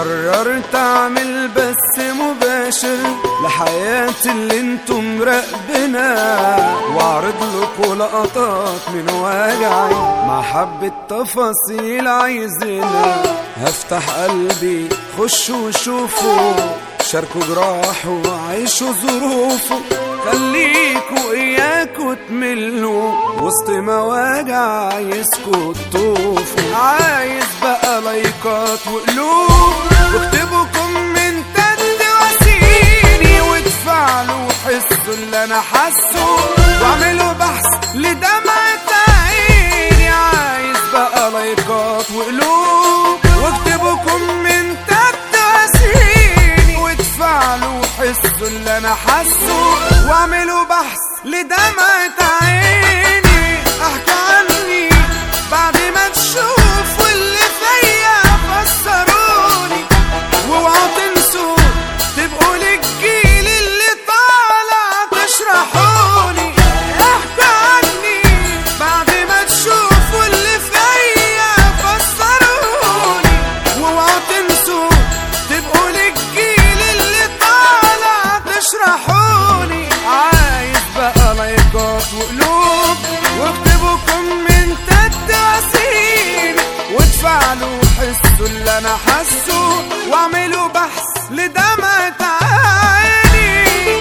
قررت اعمل بس مباشر لحياتي اللي انتم راقبنا واعرض لكم لقطات من وجعي مع حبة تفاصيل عايزينها هفتح قلبي خشوا وشوفوا شاركوا جراحه وعيشوا ظروفه خليكوا اياكوا تملوا وسط مواجع عايزكوا تطوفوا عايز بقى لايكات وقلوب واكتبوا كومنتات تواسيني وتفعلوا حسوا اللي انا حاسه واعملوا بحث لدمعة عيني عايز بقى لايكات وقلوب واكتبوا كومنتات تواسيني وتفعلوا حسوا اللي انا حاسه واعملوا بحث لدمعة عيني احكي عني بعد ما تشوفوا اللي فيا فسروني واوعوا تنسوا تبقوا للجيل اللي طالع تشرحوني احكي عني بعد ما تشوفوا اللي فيا فسروني واوعوا تنسوا تبقوا للجيل اللي طالع تشرحوني عايز بقى لايكات وقلوب واكتبوا كومنتات تواسيني وتفعلوا حسوا اللي انا حاسه واعملوا بحث لدمعة عيني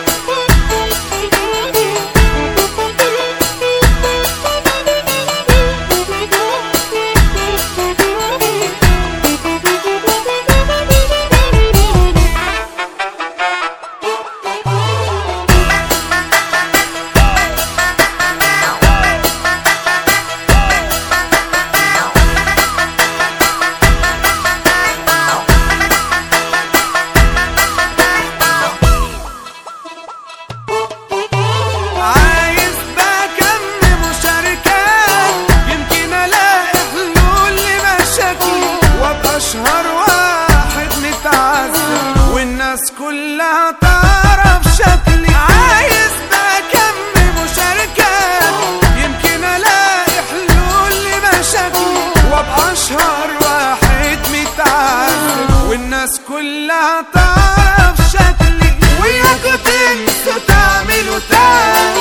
عايز بقى كم مشاركات يمكن الاقي حلول لمشاكلي وابقى اشهر واحد متعذب والناس كلها تعرف شكلي عايز بقى كم مشاركات يمكن الاقي حلول لمشاكلي وابقى اشهر واحد متعذب والناس كلها تعرف شكلي وياكوا تنسوا تعملوا تاني